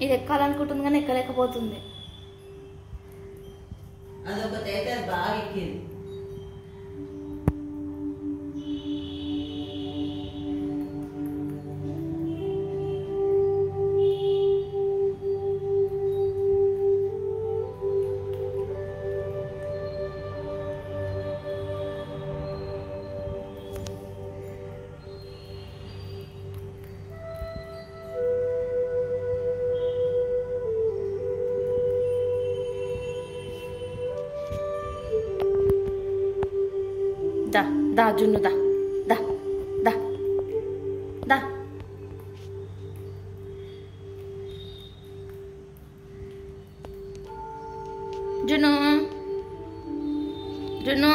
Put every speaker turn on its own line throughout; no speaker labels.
ఇది ఎక్కాలనుకుంటుంది కానీ ఎక్కలేకపోతుంది
అదొకటి అయితే అది బాగా ఎక్కింది
దా దా జున్ను దా దా దా దా జును జును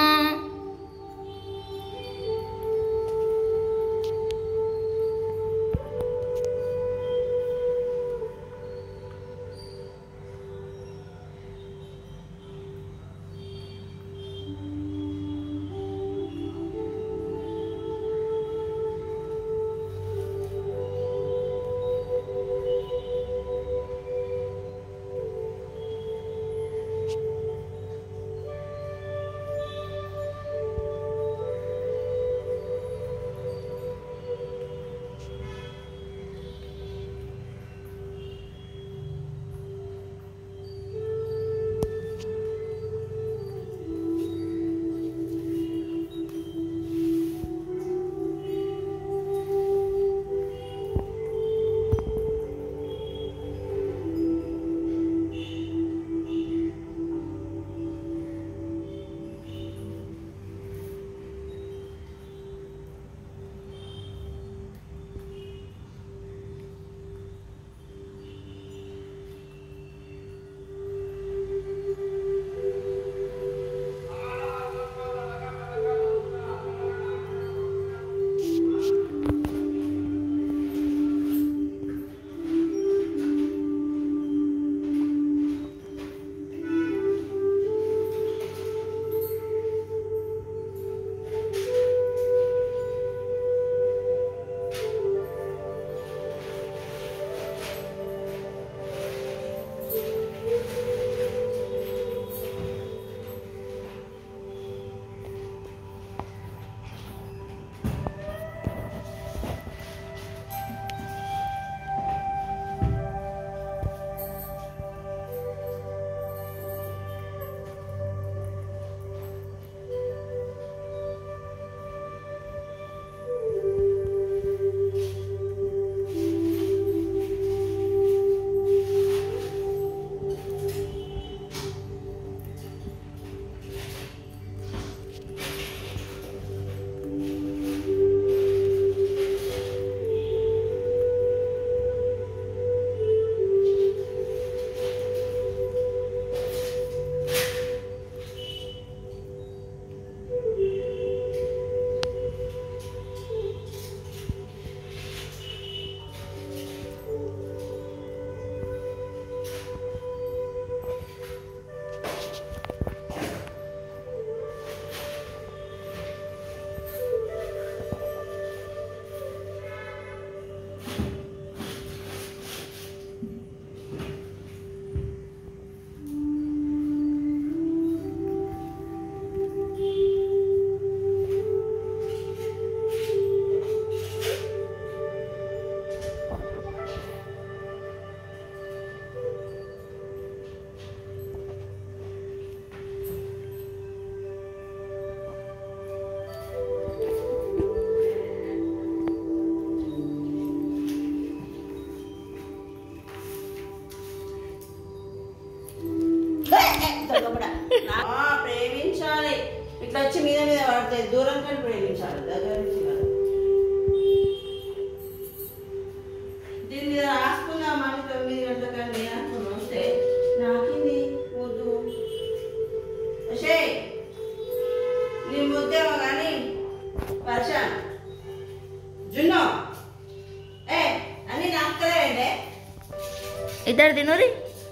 ఆ, ప్రేమించాలి ఇట్లా వచ్చి మీద మీద పడతాయి దూరం కానీ ప్రేమించాలి దగ్గర నుంచి కాదు దీని మీద రాసుకుందామని తొమ్మిది గంటల కానీ అనుకుని వస్తే నాకింది వద్దు అషే నీ ముద్దేమో కానీ వర్ష జున్నో ఏ అన్ని నాకులేండే ఇద్దరు తినురి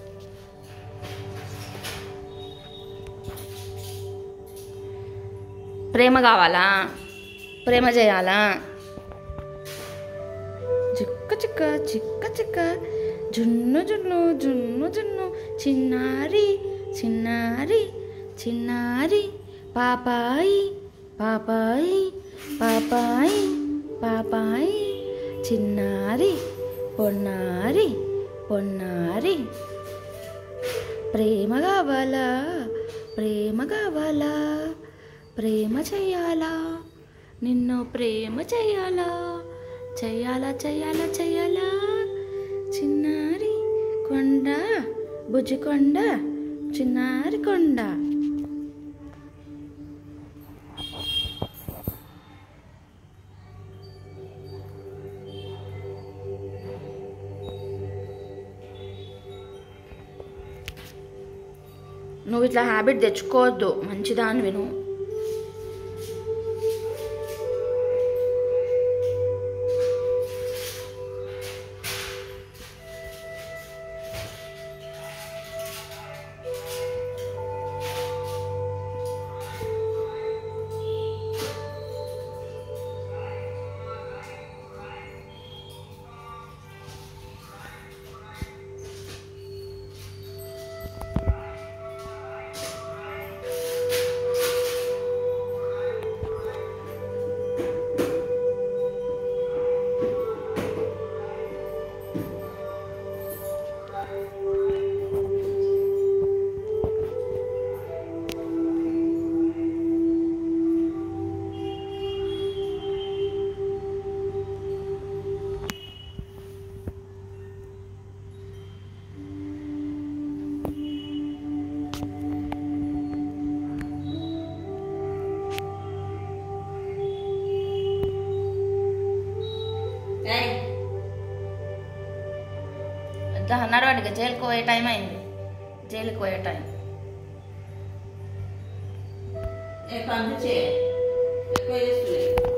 ప్రేమ కావాలా ప్రేమ చేయాలా చిక్క చిక్క చిక్క చిక్క
జున్ను జున్ను జున్ను జున్ను చిన్నారి చిన్నారి చిన్నారి పాపాయి పాపాయి పాపాయి పాపాయి చిన్నారి పొన్నారి పొన్నారి ప్రేమ కావాలా ప్రేమ కావాలా ప్రేమ చెయ్యాలా నిన్ను ప్రేమ చెయ్యాలా చెయ్యాలా చెయ్యాలా చెయ్యాలా చిన్నారి కొండ బుజ్జి కొండ చిన్నారి కొండ నువ్వు ఇట్లా హ్యాబిట్ తెచ్చుకోవద్దు మంచిదానివి నువ్వు
ఏయ్,
నడవాడిగా జైలుకు పోయే టైం అయింది జైలుకు పోయే టైం
ఏ పంపించే ఎక్కువ చేస్తున్నాయి